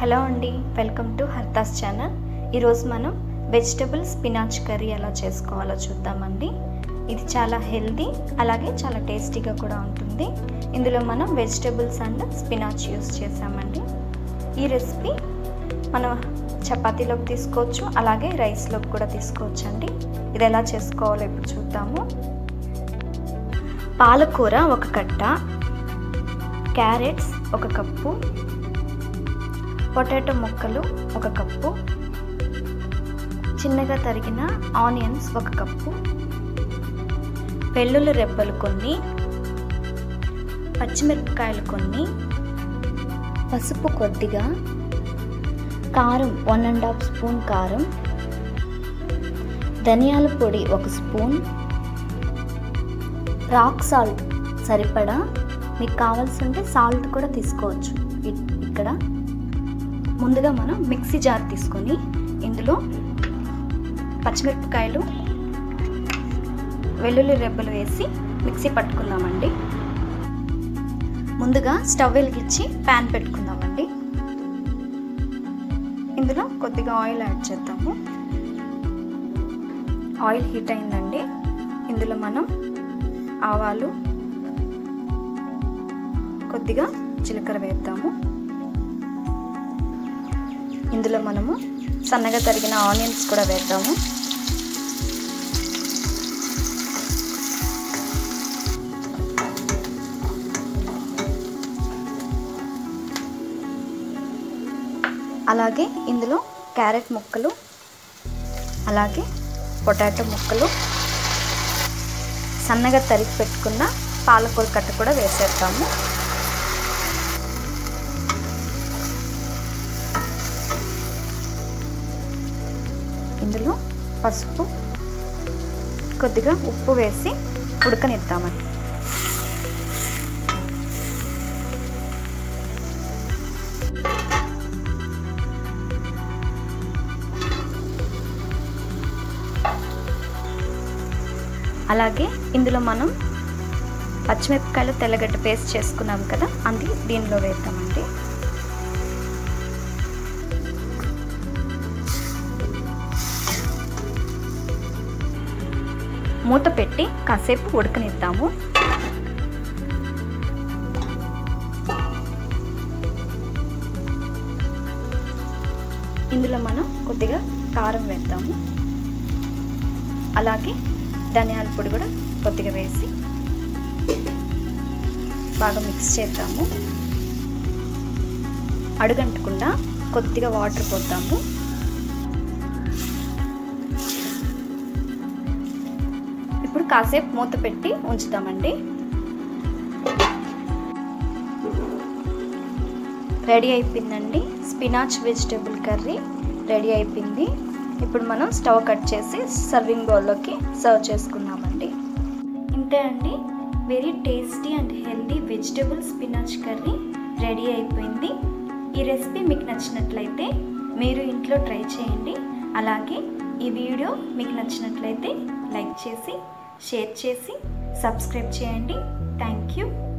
hello అండి welcome to హర్తాస్ channel ఈరోజు మనం వెజిటబుల్ స్పినాచ్ కర్రీ ఎలా చేసుకోవాలో చూద్దామండి ఇది చాలా హెల్దీ అలాగే చాలా టేస్టీగా కూడా ఉంటుంది ఇందులో మనం వెజిటబుల్స్ అండ్ స్పినాచ్ యూస్ చేసామండి ఈ రెసిపీ మనం చపాతీలోకి తీసుకోవచ్చు అలాగే రైస్లోకి కూడా తీసుకోవచ్చు అండి ఇది ఎలా చేసుకోవాలో ఇప్పుడు చూద్దాము పాలకూర ఒక కట్ట క్యారెట్స్ ఒక కప్పు పొటాటో ముక్కలు ఒక కప్పు చిన్నగా తరిగిన ఆనియన్స్ ఒక కప్పు వెల్లుల్లి రెబ్బలు కొన్ని పచ్చిమిరపకాయలు కొన్ని పసుపు కొద్దిగా కారం వన్ అండ్ హాఫ్ స్పూన్ కారం ధనియాల పొడి ఒక స్పూన్ రాక్ సాల్ట్ సరిపడా మీకు కావాల్సి ఉంటే సాల్ట్ కూడా తీసుకోవచ్చు ఇక్కడ ముందుగా మనం మిక్సీ జార్ తీసుకొని ఇందులో పచ్చిమిరపకాయలు వెల్లుల్లి రెబ్బలు వేసి మిక్సీ పట్టుకుందామండి ముందుగా స్టవ్ వెలిగించి ప్యాన్ పెట్టుకుందామండి ఇందులో కొద్దిగా ఆయిల్ యాడ్ చేద్దాము ఆయిల్ హీట్ అయిందండి ఇందులో మనం ఆవాలు కొద్దిగా జీలకర్ర వేద్దాము ఇందులో మనము సన్నగా తరిగిన ఆనియన్స్ కూడా వేద్దాము అలాగే ఇందులో క్యారెట్ ముక్కలు అలాగే పొటాటో ముక్కలు సన్నగా తరిగి పెట్టుకున్న పాలకూర కట్ట కూడా వేసేద్దాము ఇందులో పసుపు కొద్దిగా ఉప్పు వేసి ఉడకనిద్దామండి అలాగే ఇందులో మనం పచ్చిమిరపకాయలు తెల్లగడ్డ పేస్ట్ చేసుకున్నాం కదా అది దీనిలో వేద్దామండి మూత పెట్టి కాసేపు ఉడకనిద్దాము ఇందులో మనం కొద్దిగా కారం వేద్దాము అలాగే ధనియాల పొడి కూడా కొద్దిగా వేసి బాగా మిక్స్ చేద్దాము అడుగంటకుండా కొద్దిగా వాటర్ పోద్దాము ఇప్పుడు కాసేపు మూత పెట్టి ఉంచుతామండి రెడీ అయిపోయిందండి స్పినాచ్ వెజిటేబుల్ కర్రీ రెడీ అయిపోయింది ఇప్పుడు మనం స్టవ్ కట్ చేసి సర్వింగ్ బౌల్లోకి సర్వ్ చేసుకున్నామండి ఇంతే అండి very tasty and healthy vegetable spinach curry ready అయిపోయింది ఈ రెసిపీ మీకు నచ్చినట్లయితే మీరు ఇంట్లో ట్రై చేయండి అలాగే ఈ వీడియో మీకు నచ్చినట్లయితే లైక్ చేసి షేర్ చేసి సబ్స్క్రైబ్ చేయండి థ్యాంక్ యూ